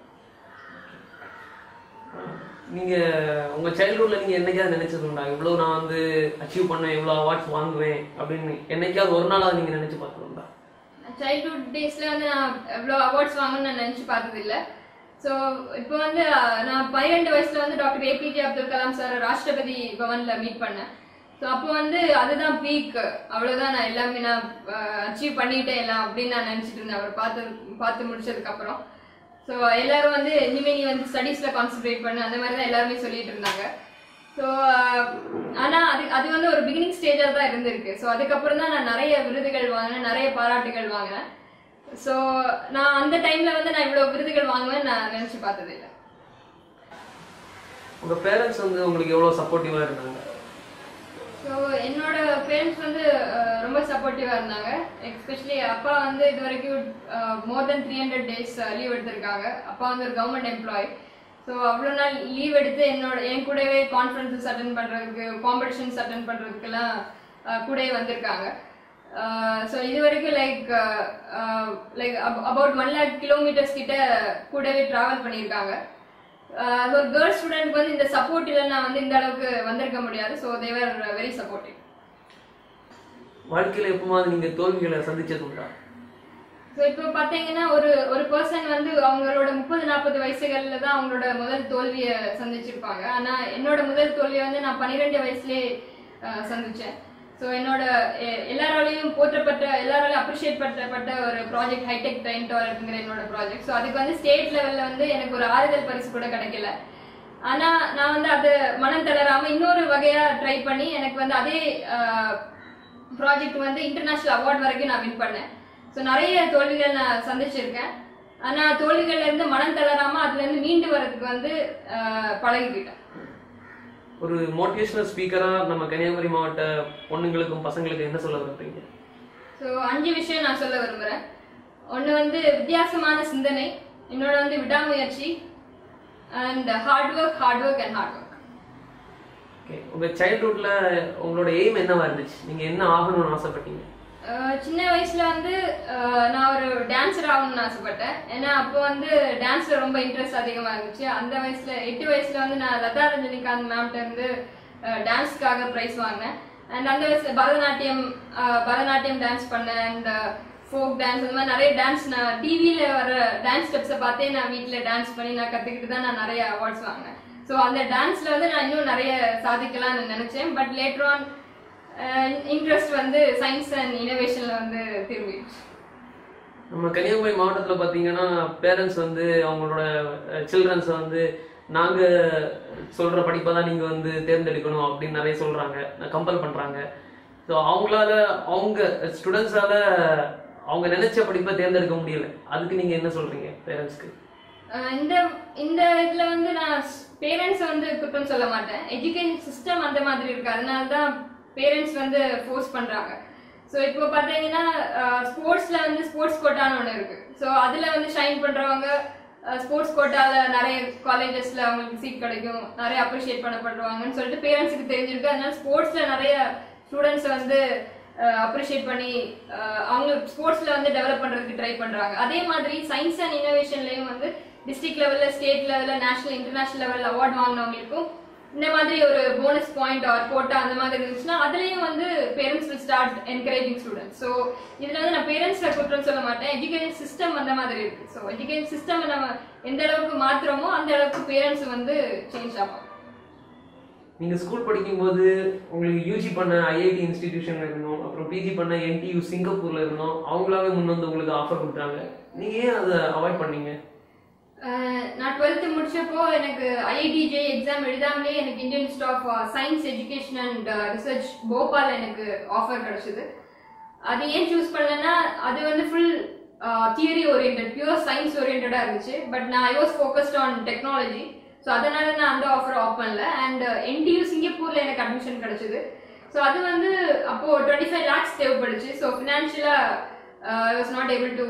நீங்க உங்க சைல்ட்ஹுட்ல நீங்க என்னைக்காவது நினைச்சது உண்டா இவ்வளவு நான் வந்து அச்சீவ் பண்ணேன் இவ்வளவு அவார்ட்ஸ் வாங்குவேன் அப்படின்னு என்னைக்காவது ஒரு நாளாவது நீங்க நினைச்சு பார்த்தது உண்டா சைல்ட்ஹுட் டேஸ்ல வந்து நான் எவ்வளோ அவார்ட்ஸ் வாங்கணும்னு நான் நினச்சி பார்த்தது இல்லை ஸோ இப்போ வந்து அஹ், நான் பன்னிரெண்டு வயசுல வந்து doctor APJ Abdul Kalam sir Rashtrapati பவன்ல மீட் பண்ணேன் ஸோ அப்போ வந்து அதுதான் பீக் அவ்வளோதான் நான் எல்லாமே நான் அச்சீவ் பண்ணிட்டேன் எல்லாம் அப்படின்னு நான் நினச்சிட்டு இருந்தேன் அவர் பார்த்து பார்த்து முடிச்சதுக்கு அப்புறம் ஸோ எல்லாரும் வந்து இனிமே நீ வந்து ஸ்டடீஸ்ல கான்சென்ட்ரேட் பண்ணு அந்த மாதிரி தான் எல்லாருமே சொல்லிட்டு இருந்தாங்க ஸோ ஆனால் அது அது வந்து ஒரு பிகினிங் ஸ்டேஜாக தான் இருந்திருக்கு ஸோ அதுக்கப்புறம் தான் நான் நிறைய விருதுகள் வாங்கினேன் நிறைய பாராட்டுகள் வாங்கினேன் ஸோ நான் அந்த டைம்ல வந்து நான் இவ்வளோ விருதுகள் வாங்குவேன் நான் நினச்சி பார்த்தது இல்லை உங்க பேரண்ட்ஸ் வந்து உங்களுக்கு எவ்வளவு சப்போர்ட்டிவா இருந்தாங்க ஸோ என்னோட பேரண்ட்ஸ் வந்து அஹ், ரொம்ப சப்போர்ட்டிவாக இருந்தாங்க எஸ்பெஷலி அப்பா வந்து இது வரைக்கும் more then three hundred days leave எடுத்திருக்காங்க அப்பா வந்து ஒரு கவர்மெண்ட் எம்ப்ளாய் ஸோ அவ்வளோ நாள் லீவ் எடுத்து என்னோட என் கூடவே கான்ஃபரன்சஸ் அட்டன் பண்ணுறதுக்கு காம்படிஷன்ஸ் அட்டன் பண்ணுறதுக்கெல்லாம் கூடவே வந்திருக்காங்க ஸோ இது வரைக்கும் like like about one lakh kilometres கிட்ட கூடவே ட்ராவல் பண்ணியிருக்காங்க அது ஒரு கேர்ள் ஸ்டூடெண்ட்க்கு வந்து இந்த சப்போர்ட் இல்லைன்னா வந்து இந்த அளவுக்கு வந்திருக்க முடியாது ஸோ தேவர் வெரி சப்போர்ட்டிவ் வாழ்க்கையில எப்பமாவது நீங்க தோல்விகளை சந்திச்சது உண்டா ஸோ இப்போ பார்த்தீங்கன்னா ஒரு ஒரு பர்சன் வந்து அவங்களோட முப்பது நாற்பது வயசுகளில் தான் அவங்களோட முதல் தோல்வியை சந்திச்சிருப்பாங்க ஆனால் என்னோட முதல் தோல்வியை வந்து நான் பன்னிரெண்டு வயசுலேயே அஹ், சந்திச்சேன் ஸோ என்னோட எ- எல்லாராலையும் போற்றப்பட்ட எல்லாராலையும் அப்ரிஷியேட் பண்ணப்பட்ட ஒரு ப்ராஜெக்ட் ஹைடெக் ட்ரெயின் டாலருங்கிற என்னோட ப்ராஜெக்ட் ஸோ அதுக்கு வந்து ஸ்டேட் லெவலில் வந்து எனக்கு ஒரு ஆறுதல் பரிசு கூட கிடைக்கல ஆனா நான் வந்து அது மனம் தளராம இன்னொரு வகையா ட்ரை பண்ணி எனக்கு வந்து அதே ப்ராஜெக்ட் வந்து இன்டர்நேஷனல் அவார்ட் வரைக்கும் நான் வின் பண்ணேன் ஸோ நிறைய தோல்விகள் நான் சந்திச்சிருக்கேன் ஆனா தோல்விகள்ல இருந்து மனம் தளராம அதுல இருந்து மீண்டு வரதுக்கு வந்து ஆஹ், பழகிக்கிட்டேன் ஒரு மோட்டிவேஷனல் ஸ்பீக்கரா நம்ம கன்னியாகுமரி மாவட்ட பொண்ணுங்களுக்கும் பசங்களுக்கும் என்ன சொல்ல விரும்புறீங்க ஸோ அஞ்சு விஷயம் நான் சொல்ல விரும்புகிறேன் ஒன்று வந்து வித்தியாசமான சிந்தனை இன்னொன்று வந்து விடாமுயற்சி and hard work hard work and hard work Okay. உங்க சைல்ட்ஹுட்ல உங்களோட எய்ம் என்னவா இருந்துச்சு நீங்க என்ன ஆகணும்னு ஆசைப்பட்டீங்க அஹ் சின்ன வயசுல வந்து அஹ் நான் ஒரு டான்ஸர் ஆகணும்னு ஆசைப்பட்டேன் ஏன்னா அப்போ வந்து டான்ஸ்ல ரொம்ப இன்ட்ரெஸ்ட் அதிகமா இருந்துச்சு அந்த வயசுல எட்டு வயசுல வந்து நான் லதா ரஜினிகாந்த் மேம்கிட்ட இருந்து டான்ஸ்க்காக ப்ரைஸ் வாங்கினேன் அண்ட் அந்த வயசுல பரதநாட்டியம் அஹ் பரதநாட்டியம் டான்ஸ் பண்ணேன் அண்ட் ஃபோக் டான்ஸ் இந்த மாதிரி நிறைய டான்ஸ் நான் டிவியில வர டான்ஸ் ஸ்டெப்ஸை பார்த்தே நான் வீட்டில் டான்ஸ் பண்ணி நான் கற்றுக்கிட்டு தான் நான் நிறைய அவார்ட்ஸ் வாங்கினேன் ஸோ அந்த டான்ஸ்ல வந்து நான் இன்னும் நிறைய சாதிக்கலாம்னு நினைச்சேன் பட் லேட்டர் ஆன் இன்ட்ரெஸ்ட் வந்து சயின்ஸ் அண்ட் இனோவேஷன்ல வந்து திரும்பிடுச்சு நம்ம கன்னியாகுமரி மாவட்டத்துல பாத்தீங்கன்னா பேரண்ட்ஸ் வந்து அவங்களோட சில்ட்ரன்ஸ் வந்து நாங்க சொல்ற படிப்பை தான் நீங்க வந்து தேர்ந்தெடுக்கணும் அப்படின்னு நிறைய சொல்றாங்க கம்பல் பண்றாங்க ஸோ அவங்களால அவங்க ஸ்டூடெண்ட்ஸால அவங்க நினைச்ச படிப்பை தேர்ந்தெடுக்க முடியல அதுக்கு நீங்க என்ன சொல்றீங்க பேரண்ட்ஸ்க்கு அஹ் இந்த இந்த இதுல வந்து நான் பேரண்ட்ஸ் வந்து குற்றம் சொல்ல மாட்டேன் எஜுகேஷன் சிஸ்டம் அந்த மாதிரி இருக்கு அதனால தான் பேரண்ட்ஸ் வந்து ஃபோர்ஸ் பண்றாங்க ஸோ இப்போ பார்த்தீங்கன்னா ஸ்போர்ட்ஸ்ல வந்து ஸ்போர்ட்ஸ் கோட்டான்னு ஒன்று இருக்கு ஸோ அதுல வந்து ஷைன் பண்றவங்க ஸ்போர்ட்ஸ் கோட்டால நிறைய காலேஜஸ்ல அவங்களுக்கு சீட் கிடைக்கும் நிறைய அப்ரிஷியேட் பண்ணப்படுவாங்கன்னு சொல்லிட்டு பேரண்ட்ஸுக்கு தெரிஞ்சிருக்கு அதனால ஸ்போர்ட்ஸ்ல நிறைய ஸ்டூடெண்ட்ஸ் வந்து அப்ரிஷியேட் பண்ணி அஹ், அவங்க ஸ்போர்ட்ஸ்ல வந்து டெவலப் பண்றதுக்கு ட்ரை பண்றாங்க அதே மாதிரி சயின்ஸ் அண்ட் இனோவேஷன்லயும் வந்து டிஸ்ட்ரிக்ட் லெவல்ல ஸ்டேட் லெவல்ல நேஷனல் இன்டர்நேஷனல் லெவல் அவார்ட் வாங்கினவங்களுக்கும் இந்த மாதிரி ஒரு போனஸ் பாயிண்ட் ஆர் கோட்டா அந்த மாதிரி இருந்துச்சுன்னா அதுலயும் வந்து parents will start encouraging students so இதுல வந்து நான் பேரண்ட்ஸ்ல குற்றம் சொல்ல மாட்டேன் எஜுகேஷன் சிஸ்டம் அந்த மாதிரி இருக்கு ஸோ எஜுகேஷன் சிஸ்டம் நம்ம எந்த அளவுக்கு மாத்துறோமோ அந்த அளவுக்கு பேரண்ட்ஸ் வந்து சேஞ்ச் ஆகும் நீங்க ஸ்கூல் படிக்கும்போது உங்களுக்கு யூஜி பண்ண ஐஐடி இன்ஸ்டிடியூஷன்ல இருந்தோம் அப்புறம் பிஜி பண்ண என்டியூ சிங்கப்பூர்ல இருந்தோம் அவங்களாவே முன் வந்து உங்களுக்கு ஆஃபர் கொடுத்தாங்க நீங்க ஏன் அதை அவாய்ட் பண்ணீங்க அஹ் நான் டுவெல்த்து முடிச்சப்போ எனக்கு ஐஐடிஜே எக்ஸாம் எழுதாமலே எனக்கு Indian institute of science education and research Bhopal எனக்கு ஆஃபர் கிடைச்சது அது ஏன் சூஸ் பண்ணேன்னா அது வந்து full theory orient pure science ஓரியன்டாக இருந்துச்சு பட் நான் I was focused on technology so அதனால நான் அந்த ஆஃபர் ஆஃப் பண்ணல அண்ட் என்டியூ சிங்கப்பூர்ல எனக்கு அட்மிஷன் கிடைச்சது ஸோ அது வந்து அப்போ டுவெண்ட்டி ஃபைவ் லேக்ஸ் தேவைப்படுச்சு ஸோ ஃபினான்ஷியலாக I was not able to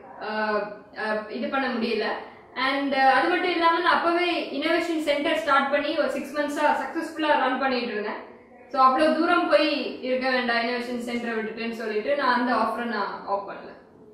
இது பண்ண முடியல அண்ட் அது மட்டும் இல்லாம நான் அப்பவே இனோவேஷன் சென்டர் ஸ்டார்ட் பண்ணி ஒரு சிக்ஸ் மந்த்ஸா சக்சஸ்ஃபுல்லா ரன் பண்ணிட்டு இருந்தேன் ஸோ அவ்வளோ தூரம் போய் இருக்க வேண்டாம் இனோவேஷன் சென்டரை விட்டுட்டேன்னு சொல்லிட்டு நான் அந்த ஆஃபரை நான் ஆஃப் பண்ணல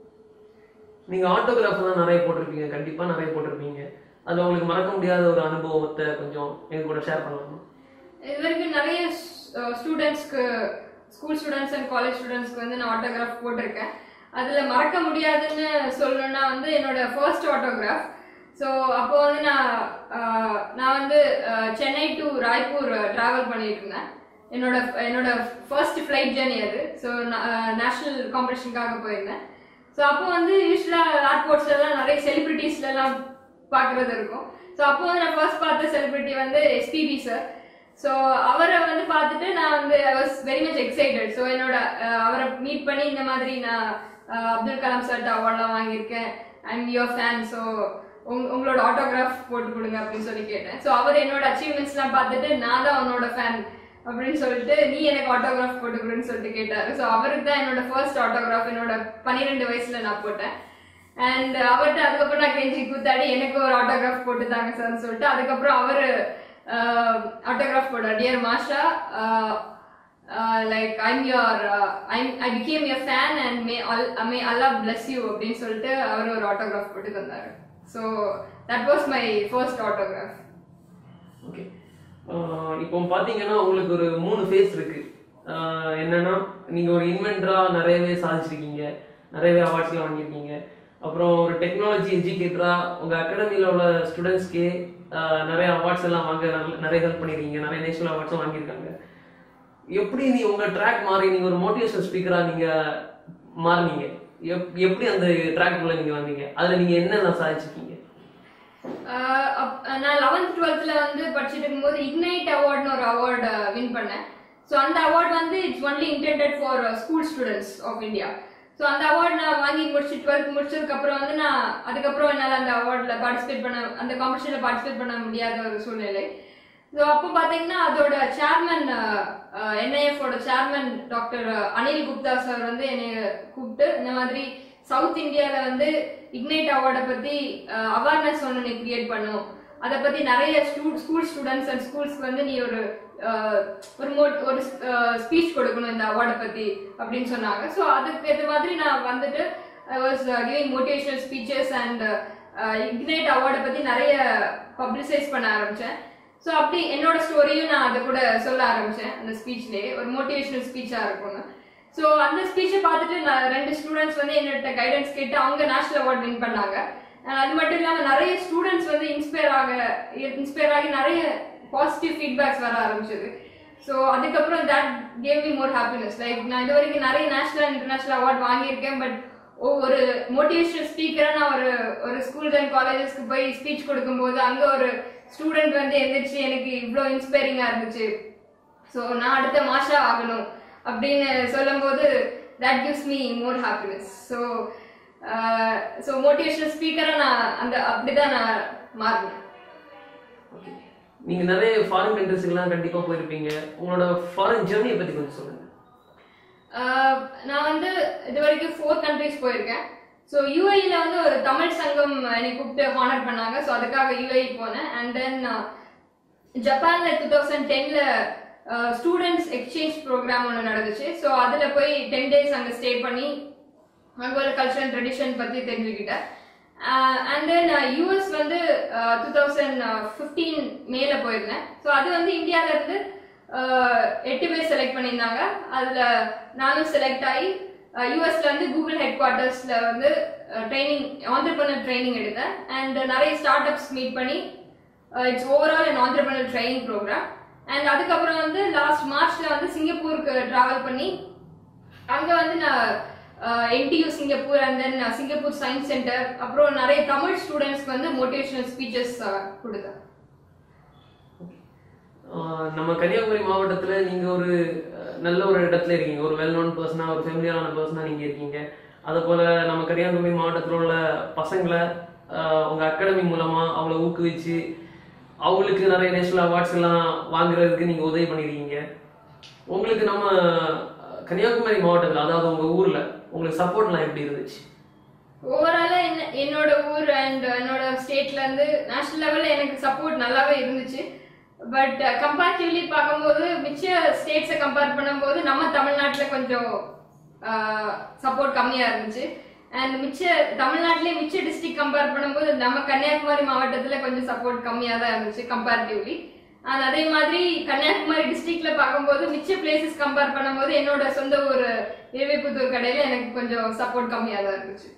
நீங்க ஆட்டோகிராஃப் தான் நிறைய போட்டிருப்பீங்க கண்டிப்பா நிறைய போட்டிருப்பீங்க அதுல உங்களுக்கு மறக்க முடியாத ஒரு அனுபவத்தை கொஞ்சம் எங்க கூட ஷேர் பண்ணலாமா இது வரைக்கும் நிறைய ஸ்டூடெண்ட்ஸ்க்கு ஸ்கூல் ஸ்டூடெண்ட்ஸ் அண்ட் காலேஜ் ஸ்டூடெண்ட்ஸ்க்கு வந்து நான் ஆட்டோகிராஃப் போட்டிருக்கேன் அதில் மறக்க முடியாதுன்னு சொல்லணும்னா வந்து என்னோட ஃபர்ஸ்ட் ஆட்டோகிராஃப் ஸோ அப்போ வந்து நான் அஹ், நான் வந்து அஹ், சென்னை டு ராய்ப்பூர் ட்ராவல் பண்ணிட்டு இருந்தேன் என்னோட என்னோட ஃபர்ஸ்ட் ஃப்ளைட் ஜேர்னி அது ஸோ நேஷ்னல் காம்படிஷனுக்காக போயிருந்தேன் ஸோ அப்போ வந்து யூஸ்வலாக ஏர்போர்ட்ஸ்லாம் நிறைய செலிபிரிட்டிஸ்லாம் பார்க்குறது இருக்கும் ஸோ அப்போ வந்து நான் ஃபர்ஸ்ட் பார்த்த செலிபிரிட்டி வந்து எஸ்பிபி சார் ஸோ அவரை வந்து பார்த்துட்டு நான் வந்து I was very much excited so என்னோட அஹ், அவரை மீட் பண்ணி இந்த மாதிரி நான் அஹ், அப்துல் கலாம் சார்ட்ட அவார்ட்லாம் வாங்கியிருக்கேன் ஐம் யுவர் ஃபேன் ஸோ உங் உங்களோட ஆட்டோகிராஃப் போட்டு கொடுங்க அப்படின்னு சொல்லி கேட்டேன் ஸோ அவர் என்னோட அச்சீவ்மெண்ட்ஸ்லாம் பார்த்துட்டு நான் தான் அவனோட ஃபேன் அப்படின்னு சொல்லிட்டு நீ எனக்கு ஆட்டோகிராஃப் போட்டு கொடுன்னு சொல்லிட்டு கேட்டாரு ஸோ அவருக்கு தான் என்னோட ஃபர்ஸ்ட் ஆட்டோகிராஃப் என்னோட பன்னிரெண்டு வயசுல நான் போட்டேன் அண்ட் அவர்கிட்ட அதுக்கப்புறம் நான் கெஞ்சி கூத்தாடி எனக்கு ஒரு ஆட்டோகிராஃப் போட்டு தாங்க சார்னு சொல்லிட்டு அதுக்கப்புறம் அவர் ஆட்டோகிராஃப் போட்டார் dear Masha like I'm your I'm I became your fan and may al may Allah bless you அப்படின்னு சொல்லிட்டு அவர் ஒரு ஆட்டோகிராஃப் போட்டு தந்தாரு so that was my first autograph okay இப்போ பாத்தீங்கன்னா உங்களுக்கு ஒரு மூணு ஃபேஸ் இருக்கு ஆஹ் என்னன்னா நீங்க ஒரு இன்வென்டரா நிறையவே சாதிச்சிருக்கீங்க நிறையவே அவார்ட்ஸ்லாம் வாங்கியிருக்கீங்க அப்புறம் ஒரு டெக்னாலஜி எஜுகேட்டரா உங்க அகாடமியில உள்ள ஸ்டூடெண்ட்ஸ்க்கே நிறைய அவார்ட்ஸ் எல்லாம் வாங்க நல்ல- நிறைய ஹெல்ப் பண்ணிருக்கீங்க நிறைய நேஷனல் அவார்ட்ஸும் வாங்கியிருக்காங்க எப்படி நீ உங்க ட்ராக் மாறி நீங்க ஒரு மோட்டிவேஷனல் ஸ்பீக்கரா நீங்க மாறினீங்க எப்- எப்படி அந்த ட்ராக்குள்ள நீங்க வந்தீங்க அதுல நீங்க என்னென்ன சாதிச்சிருக்கீங்க ஆஹ் அப்- நான் லெவன்த் டுவெல்த்ல வந்து படிச்சுட்டு இருக்கும்போது இக்னைட் அவார்ட்னு ஒரு அவார்டு வின் பண்ணேன் ஸோ அந்த அவார்ட் வந்து it's only intended for school students of India so அந்த அவார்ட் நான் வாங்கி முடிச்சு டுவெல்த் முடிச்சதுக்கு அப்புறம் வந்து நான் அதுக்கப்புறம் என்னால் அந்த அவார்ட்ல பார்ட்டிசிபேட் பண்ண அந்த காம்படிஷன்ல பார்ட்டிசிபேட் பண்ண முடியாத ஒரு சூழ்நிலை ஸோ அப்போ பார்த்தீங்கன்னா அதோட சேர்மன் என்ஐஎஃபோட chairman doctor Anil Gupta sir வந்து என்னை கூப்பிட்டு இந்த மாதிரி சவுத் இந்தியாவில் வந்து இக்னைட் அவார்டை பற்றி அவேர்னஸ் ஒன்று நீ கிரியேட் பண்ணும் அதை பற்றி நிறைய ஸ்டூ ஸ்கூல் ஸ்டூடெண்ட்ஸ் அண்ட் ஸ்கூல்ஸ்க்கு வந்து நீ ஒரு அஹ், ஒரு மோட் ஒரு ஸ்பீச் கொடுக்கணும் இந்த அவார்டை பற்றி அப்படின்னு சொன்னாங்க ஸோ அதுக்கு ஏற்ற மாதிரி நான் வந்துட்டு I was giving motivational speeches and Ignite அவார்டை பற்றி நிறைய பப்ளிசைஸ் பண்ண ஆரம்பித்தேன் ஸோ அப்படி என்னோட ஸ்டோரியும் நான் அதை கூட சொல்ல ஆரம்பிச்சேன் அந்த ஸ்பீச்லேயே ஒரு மோட்டிவேஷனல் ஸ்பீச்சாக இருக்கும்னு ஸோ அந்த ஸ்பீச்சை பார்த்துட்டு நான் ரெண்டு ஸ்டூடெண்ட்ஸ் வந்து என்னோட கைடன்ஸ் கேட்டு அவங்க நேஷனல் அவார்ட் வின் பண்ணாங்க And அது மட்டும் இல்லாமல் நிறைய ஸ்டூடெண்ட்ஸ் வந்து இன்ஸ்பயர் ஆக இன்ஸ்பயர் ஆகி நிறைய பாசிட்டிவ் ஃபீட்பேக்ஸ் வர ஆரம்பிச்சது ஸோ அதுக்கப்புறம் that gave me more happiness like நான் இது வரைக்கும் நிறைய நேஷனல் அண்ட் இன்டர்நேஷனல் அவார்ட் வாங்கியிருக்கேன் பட் ஒரு மோட்டிவேஷனல் ஸ்பீக்கராக நான் ஒரு ஒரு ஸ்கூல் அண்ட் காலேஜஸ்க்கு போய் ஸ்பீச் கொடுக்கும்போது அங்கே ஒரு ஸ்டூடெண்ட் வந்து எந்திரிச்சு எனக்கு இவ்வளோ இன்ஸ்பைரிங்காக இருந்துச்சு ஸோ நான் அடுத்த மாஷா ஆகணும் அப்படின்னு சொல்லும்போது that gives me more happiness so so motivational ஸ்பீக்கராக நான் அந்த அப்படிதான் நான் மாறினேன் Okay. நீங்க நிறைய ஃபாரின் கண்ட்ரிஸ்க்குலாம் கண்டிப்பா போயிருப்பீங்க உங்களோட ஃபாரின் ஜெர்னியை பத்தி கொஞ்சம் சொல்லுங்க ஆஹ் நான் வந்து இது வரைக்கும் ஃபோர் கண்ட்ரிஸ் போயிருக்கேன் ஸோ யூஏஇல வந்து ஒரு தமிழ் சங்கம் என்னை கூப்பிட்டு ஹானர் பண்ணாங்க ஸோ அதுக்காக யூஏஇ போனேன் அண்ட் தென் ஜப்பான்ல டூ தௌசண்ட் டென்ல ஸ்டூடெண்ட்ஸ் எக்ஸ்சேஞ்ச் ப்ரோக்ராம் ஒன்று நடந்துச்சு ஸோ அதில் போய் டென் டேஸ் அங்கே ஸ்டே பண்ணி அங்கே உள்ள கல்ச்சர் அண்ட் ட்ரெடிஷன் பற்றி தெரிஞ்சுக்கிட்டேன் அண்ட் தென் யூஎஸ் வந்து டூ தௌசண்ட் ஃபிஃப்டீன் மேல போயிருந்தேன் ஸோ அது வந்து இந்தியால இருந்து அஹ், எட்டு பேர் செலக்ட் பண்ணியிருந்தாங்க அதில் நானும் செலக்ட் ஆகி யூஎஸ்ல வந்து கூகுள் ஹெட் குவார்ட்டர்ஸ்ல வந்து ட்ரைனிங் ஆண்டர்பனர் ட்ரைனிங் எடுத்தேன் அண்ட் நிறைய ஸ்டார்ட் அப்ஸ் மீட் பண்ணி it's overall and entrepreneur training programme and அதுக்கப்புறம் வந்து லாஸ்ட் மார்ச்ல வந்து சிங்கப்பூருக்கு டிராவல் பண்ணி அங்க வந்து நான் NTU Singapore and then Singapore science centre அப்புறம் நிறைய தமிழ் ஸ்டூடெண்ட்ஸ்க்கு வந்து மோட்டிவேஷனல் ஸ்பீச்சஸ் கொடுத்தேன் ஆஹ் நம்ம கன்னியாகுமரி மாவட்டத்துல நீங்க ஒரு அஹ், நல்ல ஒரு இடத்துல இருக்கீங்க ஒரு வெல் நோன் பர்சனா ஒரு ஃபெமிலியரான பர்சனா நீங்க இருக்கீங்க அதே போல நம்ம கன்னியாகுமரி மாவட்டத்தில் உள்ள பசங்களை ஆஹ், உங்க அகாடமி மூலமா அவங்கள ஊக்குவிச்சு அவங்களுக்கு நிறைய நேஷனல் அவார்ட்ஸ் எல்லாம் வாங்குறதுக்கு நீங்க உதவி பண்ணிருக்கீங்க உங்களுக்கு நம்ம அஹ், கன்னியாகுமரி மாவட்டத்துல அதாவது உங்க ஊர்ல உங்களுக்கு சப்போர்ட்லாம் எப்படி இருந்துச்சு ஓவராலா என்ன என்னோட ஊர் அண்ட் என்னோட ஸ்டேட்ல இருந்து நேஷனல் லெவல்ல எனக்கு சப்போர்ட் நல்லாவே இருந்துச்சு பட் கம்பேரிட்டிவ்லி பார்க்கும்போது மிச்ச ஸ்டேட்ஸை கம்பேர் பண்ணும்போது நம்ம தமிழ்நாட்டுல கொஞ்சம் சப்போர்ட் கம்மியா இருந்துச்சு அண்ட் மிச்ச தமிழ்நாட்டிலே மிச்ச டிஸ்ட்ரிக்ட் கம்பேர் பண்ணும்போது நம்ம கன்னியாகுமரி மாவட்டத்துல கொஞ்சம் சப்போர்ட் கம்மியா தான் இருந்துச்சு கம்பேரிட்டிவ்லி அண்ட் அதே மாதிரி கன்னியாகுமரி டிஸ்ட்ரிக்ட்ல பார்க்கும்போது மிச்ச பிளேசஸ் கம்பேர் பண்ணும்போது என்னோட சொந்த ஊர் இருவைப்புத்தூர் கடையில எனக்கு கொஞ்சம் சப்போர்ட் கம்மியா தான் இருந்துச்சு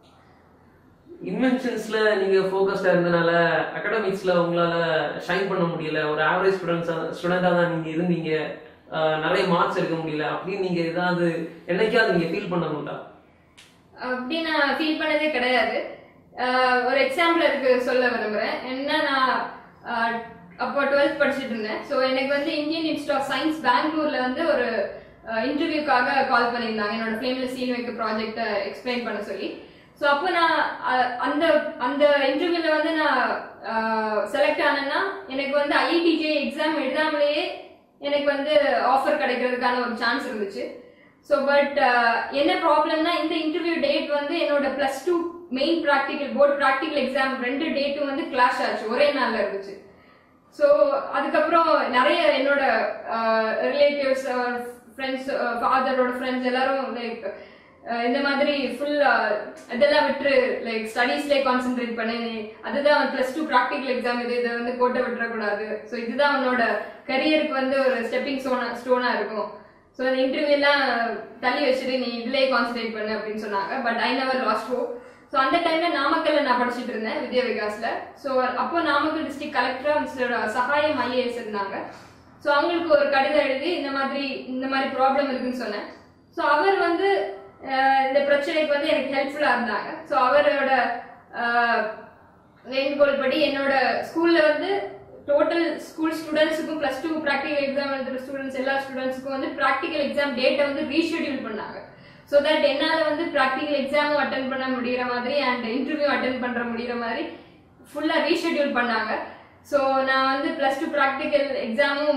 இன்வென்ஷன்ஸ்ல நீங்க ஃபோக்கஸ்டா இருந்தனால அகாடமிக்ஸ்ல உங்களால ஷைன் பண்ண முடியல ஒரு ஆவரேஜ் ஸ்டூடெண்ட்ஸ் ஸ்டூடெண்டா தான் நீங்க இருந்தீங்க ஆஹ் நிறைய மார்க்ஸ் எடுக்க முடியல அப்படின்னு நீங்க ஏதாவது என்னைக்காவது நீங்க ஃபீல் பண்ணணும்டா அப்படி நான் ஃபீல் பண்ணதே கிடையாது அஹ் ஒரு எக்ஸாம்பிள் இருக்கு சொல்ல விரும்புறேன் என்ன நான் அஹ், அப்போ டுவெல்த் படிச்சுட்டு இருந்தேன் ஸோ எனக்கு வந்து இந்தியன் இன்ஸ்டியூட் ஆஃப் சயின்ஸ் பெங்களூர்ல வந்து ஒரு இன்டர்வியூக்காக கால் பண்ணியிருந்தாங்க என்னோட ஃப்ளேம்ல சீன் வைக்க ப்ராஜெக்டை எக்ஸ்பிளைன் பண்ண சொல்லி ஸோ அப்போ நான் அஹ், அந்த அந்த இன்டர்வியூல வந்து நான் செலக்ட் ஆனேன்னா எனக்கு வந்து ஐஐடிஜே எக்ஸாம் எழுதாமலேயே எனக்கு வந்து ஆஃபர் கிடைக்கிறதுக்கான ஒரு சான்ஸ் இருந்துச்சு ஸோ பட் என்ன ப்ராப்ளம்னா இந்த இன்டர்வியூ டேட் வந்து என்னோட plus two main practical board practical exam ரெண்டு டேட்டும் வந்து கிளாஷ் ஆச்சு ஒரே நாள்ல இருந்துச்சு ஸோ அதுக்கப்புறம் நிறைய என்னோட ரிலேட்டிவ்ஸ் ஃப்ரெண்ட்ஸ் ஃபாதரோட ஃப்ரெண்ட்ஸ் எல்லாரும் லைக் இந்த மாதிரி ஃபுல் இதெல்லாம் விட்டுரு லைக் ஸ்டடீஸ்லேயே கான்சென்ட்ரேட் பண்ணி நீ- அதுதான் ப்ளஸ் டூ ப்ராக்டிக்கல் எக்ஸாம் இது இதை வந்து கோட்டை விட்டுறக்கூடாது ஸோ இதுதான் உன்னோட கரியருக்கு வந்து ஒரு ஸ்டெப்பிங் ஸ்டோனா ஸ்டோனா இருக்கும் ஸோ அந்த இன்டர்வியூலாம் தள்ளி வச்சுட்டு நீ இதுலேயே கான்சென்ட்ரேட் பண்ணு அப்படின்னு சொன்னாங்க but I never lost hope so அந்த டைம்ல நாமக்கல்ல நான் படிச்சுட்டு இருந்தேன் வித்யா விகாஸ்ல ஸோ அப்போ நாமக்கல் டிஸ்ட்ரிக்ட் கலெக்டரா மிஸ்டர் சகாயம் ஐஏஎஸ் இருந்தாங்க ஸோ அவங்களுக்கு ஒரு கடிதம் எழுதி இந்த மாதிரி இந்த மாதிரி ப்ராப்ளம் இருக்குன்னு சொன்னேன் ஸோ அவர் வந்து அஹ், இந்த பிரச்சனைக்கு வந்து எனக்கு ஹெல்ப்ஃபுல்லா இருந்தாங்க ஸோ அவரோட அஹ், வேண்டுகோள் படி என்னோட ஸ்கூல்ல வந்து டோட்டல் ஸ்கூல் ஸ்டூடெண்ட்ஸுக்கும் ப்ளஸ் டூ ப்ராக்டிகல் எக்ஸாம் எழுதுற ஸ்டூடெண்ட்ஸ் எல்லா ஸ்டூடெண்ட்ஸுக்கும் வந்து ப்ராக்டிகல் எக்ஸாம் டேட்டை வந்து ரீஷெடியூல் பண்ணாங்க ஸோ தட் என்னால் வந்து ப்ராக்டிகல் எக்ஸாமும் அட்டன் பண்ண முடிகிற மாதிரி அண்ட் இன்டர்வியூ அட்டன் பண்ணுற முடிகிற மாதிரி ஃபுல்லாக ரீஷெடியூல் பண்ணாங்க ஸோ நான் வந்து ப்ளஸ் டூ ப்ராக்டிக்கல் எக்ஸாமும்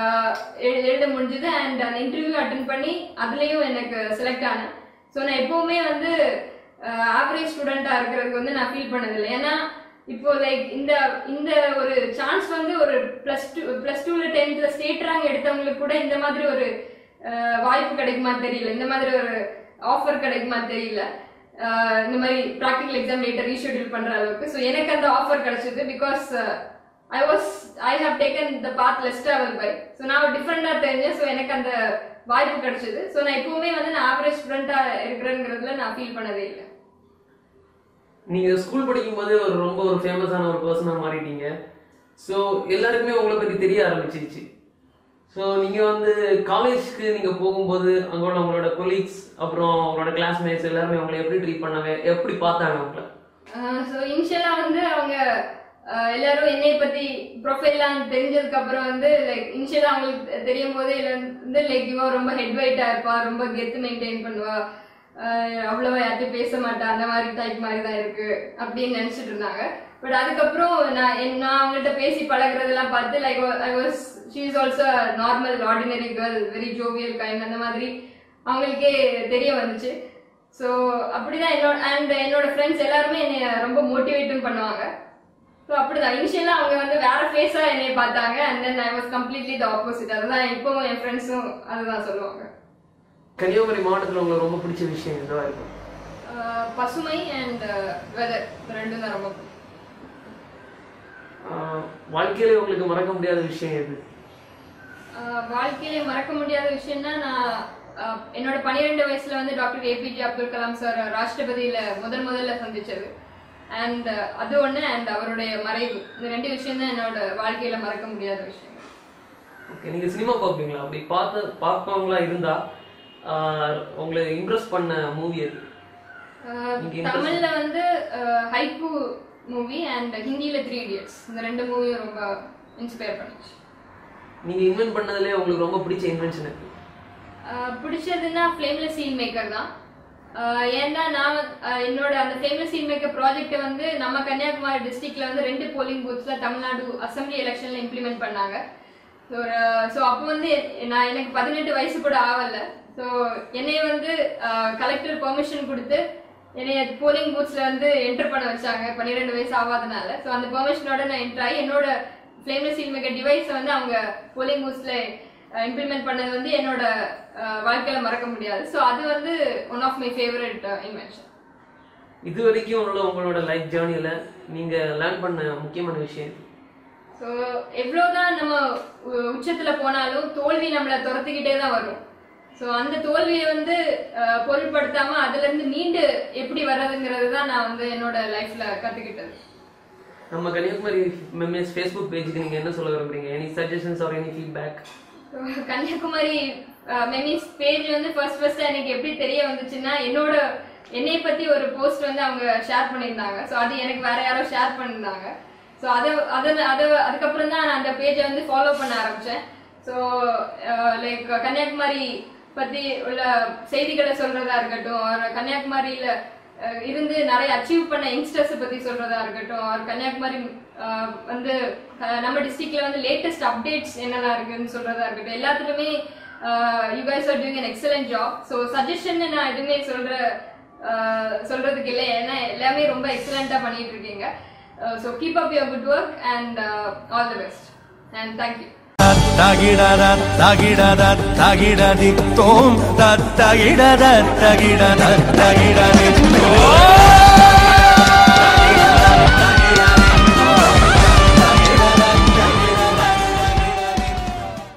எழுத முடிஞ்சது அண்ட் அந்த இன்டர்வியூ அட்டன் பண்ணி அதுலேயும் எனக்கு செலக்ட் ஆனேன் ஸோ நான் எப்போவுமே வந்து ஆவரேஜ் ஸ்டூடெண்ட்டாக இருக்கிறதுக்கு வந்து நான் ஃபீல் பண்ணதில்லை ஏன்னா இப்போ லைக் இந்த இந்த ஒரு சான்ஸ் வந்து ஒரு ப்ளஸ் டூ ப்ளஸ் டூவில் டென்த்தில் ஸ்டேட் ரேங்க் எடுத்தவங்களுக்கு கூட இந்த மாதிரி ஒரு அஹ், வாய்ப்பு கிடைக்குமா தெரியல இந்த மாதிரி ஒரு ஆஃபர் கிடைக்குமா தெரியல அஹ், இந்த மாதிரி ப்ராக்டிக்கல் எக்ஸாம் லேட்டர் ரீஷெடியூல் பண்ற அளவுக்கு ஸோ எனக்கு அந்த ஆஃபர் கிடைச்சது because I was I have taken the path less travel by so நான் டிஃப்ரெண்டாக தெரிஞ்சேன் ஸோ எனக்கு அந்த வாய்ப்பு கிடைச்சது ஸோ நான் எப்பவுமே வந்து நான் ஆவரேஜ் ஸ்டூடெண்ட்டாக இருக்கிறேங்கிறதுல நான் ஃபீல் பண்ணதே இல்லை நீங்க ஸ்கூல் படிக்கும்போது ஒரு ரொம்ப ஒரு ஃபேமஸான ஒரு பர்சனா மாறிட்டீங்க ஸோ எல்லாருக்குமே உங்களை பத்தி தெரிய ஆரம்பிச்சிருச்சு ஸோ நீங்க வந்து காலேஜ்க்கு நீங்க போகும்போது அங்க உள்ள உங்களோட கொலீக்ஸ் அப்புறம் உங்களோட கிளாஸ்மேட்ஸ் எல்லாருமே உங்களை எப்படி ட்ரீட் பண்ணாங்க எப்படி பார்த்தாங்க உங்களை ஸோ இனிஷியலாக வந்து அவங்க அஹ், எல்லாரும் என்னை பத்தி ப்ரொஃபைல்லாம் தெரிஞ்சதுக்கு அப்புறம் வந்து லைக் இனிஷியலாக அவங்களுக்கு தெரியும் போதே இதுல வந்து லைக் இவன் ரொம்ப ஹெட் வெயிட்டா இருப்பா ரொம்ப கெத்து மெயின்டைன் பண்ணுவா அஹ், அவ்வளவா யார்ட்டையும் பேச மாட்டா அந்த மாதிரி டைப் மாதிரி தான் இருக்கு அப்படின்னு நினைச்சிட்டு இருந்தாங்க பட் அதுக்கப்புறம் நான் என்- நான் அவங்கள்ட்ட பேசி பழகுறதெல்லாம் பார்த்து like I was she is also normal ordinary girl very jovial kind அந்த மாதிரி அவங்களுக்கே தெரிய வந்துச்சு ஸோ அப்படிதான் என்னோட அண்ட் என்னோட ஃப்ரெண்ட்ஸ் எல்லாருமே என்னை ரொம்ப மோட்டிவேட்டும் பண்ணுவாங்க ஸோ அப்படிதான் இனிஷியலாக அவங்க வந்து வேற ஃபேஸாக என்னை பார்த்தாங்க and then I was completely the opposite அதுதான் இப்போவும் என் ஃப்ரெண்ட்ஸும் அதுதான் சொல்லுவாங்க கன்னியாகுமரி மாவட்டத்தில் உங்களுக்கு ரொம்ப பிடிச்ச விஷயம் எதுவாக இருக்கும் அஹ் பசுமை அண்ட் வெதர் ரெண்டும் தான் ரொம்ப பிடிக்கும். ஆஹ் வாழ்க்கையில உங்களுக்கு மறக்க முடியாத விஷயம் எது ஆஹ் வாழ்க்கையில மறக்க முடியாத விஷயம்னா நான் ஆஹ் என்னோட பன்னிரெண்டு வயசுல வந்து doctor APJ Abdul Kalam sir ராஷ்டிரபதியில முதல் முதல்ல சந்திச்சது அண்ட் அது ஒண்ணு அண்ட் அவருடைய மறைவு இந்த ரெண்டு விஷயம் தான் என்னோட வாழ்க்கையில மறக்க முடியாத விஷயம் ஓகே நீங்க சினிமா பார்ப்பீங்களா அப்படி பார்த்து பார்ப்பவங்களா இருந்தா ஆஹ், உங்களை இம்ப்ரெஸ் பண்ண மூவி அது அஹ், நீங்க interest- தமிழ்ல வந்து ஹைக்கு மூவி அண்ட் ஹிந்தியில த்ரீ இடியட்ஸ் இந்த ரெண்டு மூவியும் ரொம்ப இன்ஸ்பயர் பண்ணுச்சு நீங்க இன்வென்ட் பண்ணதுல உங்களுக்கு ரொம்ப பிடிச்ச இன்வென்ஷன் இருக்கு அஹ், பிடிச்சதுன்னா ஃப்ளேம்லெஸ் சீல் மேக்கர் தான் அஹ், ஏன்னா நான் வந்து- அஹ், என்னோட அந்த ஃப்ளேம்லெஸ் சீல் மேக்கர் ப்ராஜெக்ட் வந்து நம்ம கன்னியாகுமரி டிஸ்ட்ரிக்ட்ல வந்து ரெண்டு போலிங் பூத்ஸ்ல தமிழ்நாடு அசம்பிளி எலெக்ஷன்ல இம்ப்ளிமெண்ட் பண்ணாங்க ஸோ ஸோ அப்போ வந்து எ- நான் எனக்கு பதினெட்டு வயசு கூட ஆகல ஸோ என்னைய வந்து கலெக்டர் பெர்மிஷன் கொடுத்து என்னைய போலிங் பூத்ஸ்ல வந்து என்டர் பண்ண வச்சாங்க பன்னிரெண்டு வயசு ஆகாதனால ஸோ அந்த பெர்மிஷனோட நான் என்டர் ஆகி என்னோட ஃப்ளேம்லெஸ் சீல் மேக்கர் டிவைஸை வந்து அவங்க போலிங் பூத்ஸ்ல இம்ப்ளிமெண்ட் பண்ணது வந்து என்னோட அஹ், வாழ்க்கையில மறக்க முடியாது ஸோ அது வந்து one of my favourite invention இது வரைக்கும் உள்ள உங்களோட லைஃப் ஜேர்னில நீங்க லேர்ன் பண்ண முக்கியமான விஷயம் எது? ஸோ எவ்வளோதான் நம்ம உ- உச்சத்துல போனாலும் தோல்வி நம்மளை துரத்திக்கிட்டே தான் வரும் ஸோ அந்த தோல்வியை வந்து அஹ், பொருட்படுத்தாம அதுல இருந்து மீண்டு எப்படி வர்றதுங்கிறது தான் நான் வந்து என்னோட லைஃப்ல கத்துக்கிட்டது நம்ம கன்னியாகுமரி மெம்மேஸ் ஃபேஸ்புக் பேஜுக்கு நீங்க என்ன சொல்ல விரும்புறீங்க any suggestions or any feedback So, Kanyakumari memes page வந்து ஃபர்ஸ்ட் ஃபர்ஸ்ட் எனக்கு எப்படி தெரிய வந்துச்சுன்னா என்னோட என்னை பத்தி ஒரு போஸ்ட் வந்து அவங்க ஷேர் பண்ணியிருந்தாங்க ஸோ அது எனக்கு வேற யாரோ ஷேர் பண்ணியிருந்தாங்க ஸோ அதை அதை அதை அதுக்கப்புறம் தான் நான் அந்த பேஜை வந்து ஃபாலோ பண்ண ஆரம்பிச்சேன் ஸோ லைக் கன்னியாகுமரி பத்தி உள்ள செய்திகளை சொல்றதா இருக்கட்டும் or கன்னியாகுமரியில அஹ், இருந்து நிறைய அச்சீவ் பண்ண யங்ஸ்டர்ஸ் பத்தி சொல்றதா இருக்கட்டும் or கன்னியாகுமரி அஹ், வந்து அஹ், நம்ம டிஸ்ட்ரிக்ட்ல வந்து லேட்டஸ்ட் அப்டேட்ஸ் என்னெல்லாம் இருக்குன்னு சொல்றதா இருக்கட்டும் எல்லாத்துலயுமே you guys are doing an excellent job so suggestion நான் எதுவுமே சொல்ற அஹ், சொல்றதுக்கு இல்லை ஏன்னா எல்லாமே ரொம்ப எக்ஸலண்டா பண்ணிட்டு இருக்கீங்க so keep up your good work and all the best and thank you தகிடத தகிடத தகிடதி தோம் தத்தகிடத தகிடத தகிடதி தோம்